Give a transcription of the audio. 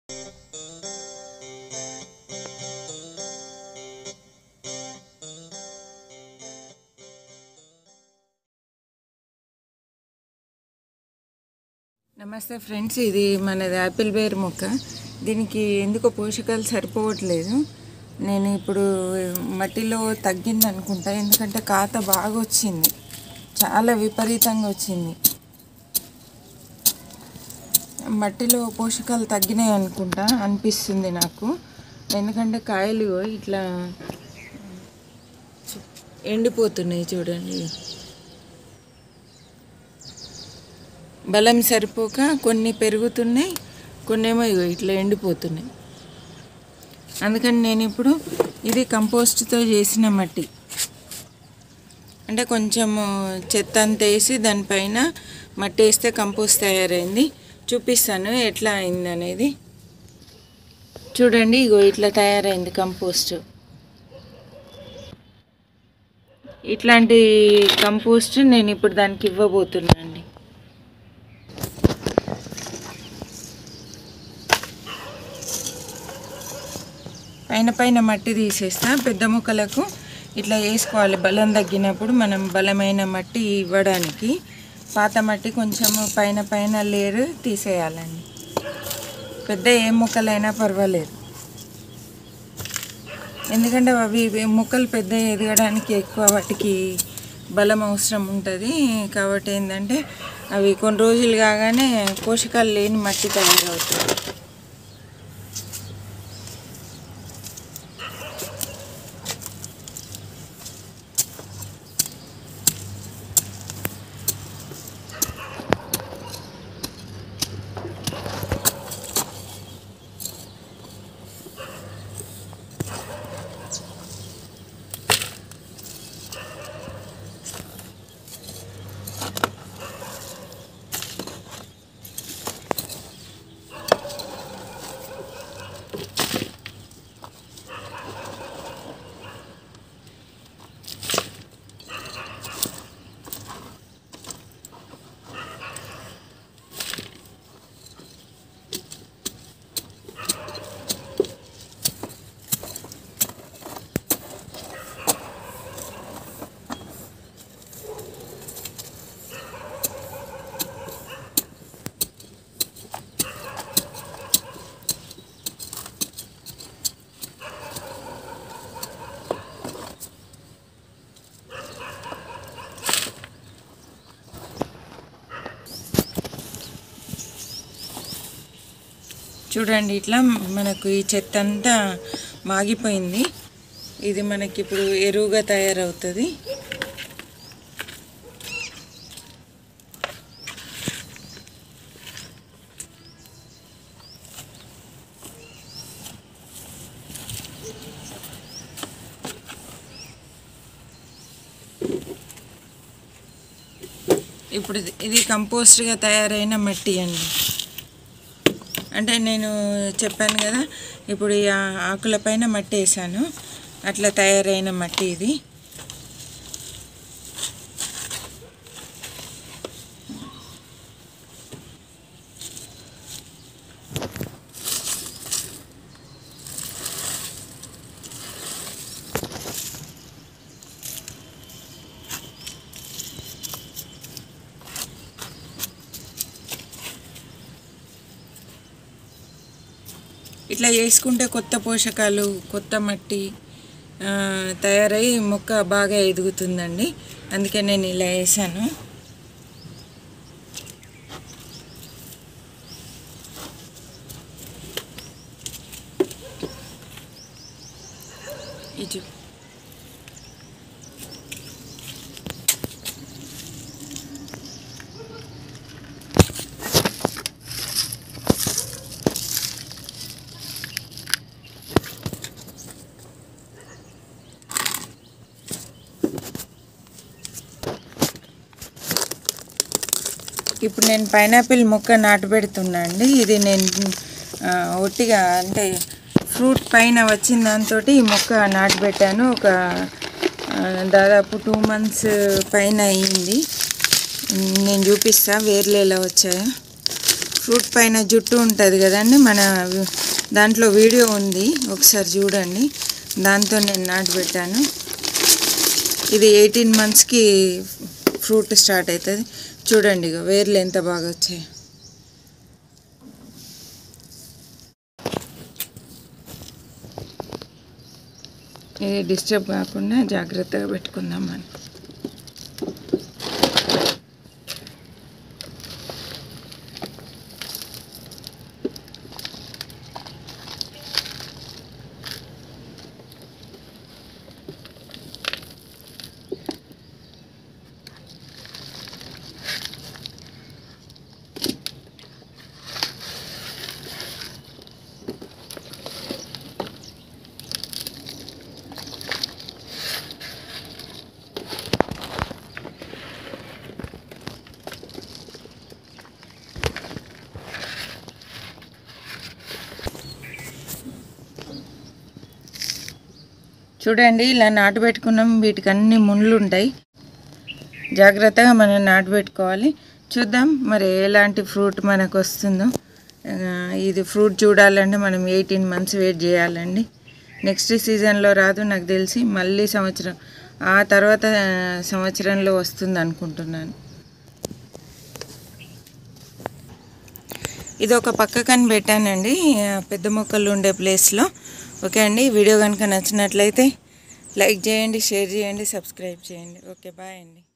నమస్తే ఫ్రెండ్స్ ఇది మనది యాపిల్ బేర్ మొక్క దీనికి ఎందుకో పోషకాలు సరిపోవట్లేదు నేను ఇప్పుడు మట్టిలో తగ్గింది అనుకుంటా ఎందుకంటే కాత బాగా వచ్చింది చాలా విపరీతంగా వచ్చింది మట్టిలో పోషకాలు తగ్గినాయి అనుకుంటా అనిపిస్తుంది నాకు ఎందుకంటే కాయలు ఇట్లా ఎండిపోతున్నాయి చూడండి బలం సరిపోక కొన్ని పెరుగుతున్నాయి కొన్ని ఏమో ఇగో ఇట్లా ఎండిపోతున్నాయి అందుకని నేను ఇప్పుడు ఇది కంపోస్ట్తో చేసిన మట్టి అంటే కొంచెం చెత్త అంతా వేసి దానిపైన మట్టి వేస్తే కంపోస్ట్ తయారైంది చూపిస్తాను ఎట్లా అయింది అనేది చూడండి ఇగో ఇట్లా తయారైంది కంపోస్ట్ ఇట్లాంటి కంపోస్ట్ నేను ఇప్పుడు దానికి ఇవ్వబోతున్నాను అండి పైన పైన మట్టి తీసేస్తా పెద్ద మొక్కలకు ఇట్లా వేసుకోవాలి బలం తగ్గినప్పుడు మనం బలమైన మట్టి ఇవ్వడానికి పాత మట్టి కొంచెం పైన పైన లేరు తీసేయాలండి పెద్ద ఏ మొక్కలైనా పర్వాలేదు ఎందుకంటే అవి ఇవి మొక్కలు పెద్ద ఎదగడానికి ఎక్కువ వాటికి బలం అవసరం ఉంటుంది కాబట్టి ఏంటంటే అవి కొన్ని రోజులు కాగానే పోషకాలు లేని మట్టి తయారవుతుంది చూడండి ఇట్లా మనకు ఈ చెత్త అంతా మాగిపోయింది ఇది మనకి ఇప్పుడు ఎరువుగా తయారవుతుంది ఇప్పుడు ఇది- ఇది కంపోస్ట్గా తయారైన మట్టి అండి అంటే నేను చెప్పాను కదా ఇప్పుడు ఈ ఆ- ఆకుల పైన మట్టి వేసాను అట్లా తయారైన మట్టి ఇది ఇట్లా చేసుకుంటే కొత్త పోషకాలు కొత్త మట్టి ఆ, తయారై మొక్క బాగా ఎదుగుతుందండి అందుకే నేను ఇలా వేసాను ఇది ఇప్పుడు నేను పైనాపిల్ మొక్క నాటు పెడుతున్నా అండి ఇది నేను ఆ, ఒట్టిగా అంటే ఫ్రూట్ పైన వచ్చిన దాంతో ఈ మొక్క నాటు పెట్టాను ఒక ఆ, దాదాపు టూ మంత్స్ పైన అయ్యింది నేను చూపిస్తా వేర్లు ఎలా వచ్చాయో ఫ్రూట్ పైన జుట్టు ఉంటుంది కదండి మన వి- దాంట్లో వీడియో ఉంది ఒకసారి చూడండి దాంతో నేను నాటు పెట్టాను ఇది ఎయిటీన్ మంత్స్కి ఫ్రూట్ స్టార్ట్ అవుతుంది చూడండి ఇక వేర్లు ఎంత బాగా వచ్చాయి ఇది డిస్టర్బ్ కాకుండా జాగ్రత్తగా పెట్టుకుందాం మనం చూడండి ఇలా నాటు పెట్టుకున్నాం వీటికి అన్ని ముళ్ళు ఉంటాయి జాగ్రత్తగా మనం నాటు పెట్టుకోవాలి చూద్దాం మరి ఎలాంటి ఫ్రూట్ మనకు వస్తుందో ఆ, ఇది ఫ్రూట్ చూడాలంటే మనం ఎయిటీన్ మంత్స్ వెయిట్ చేయాలండి నెక్స్ట్ సీజన్లో రాదు నాకు తెలిసి మళ్ళీ సంవత్సరం ఆ తర్వాత ఆ, సంవత్సరంలో వస్తుంది అనుకుంటున్నాను ఇది ఒక పక్కకని పెట్టానండి ఆ, పెద్ద మొక్కలు ఉండే ప్లేస్లో ఓకే అండి వీడియో కనుక నచ్చినట్లయితే లైక్ చేయండి షేర్ చేయండి సబ్స్క్రైబ్ చేయండి ఓకే బాయ్ అండి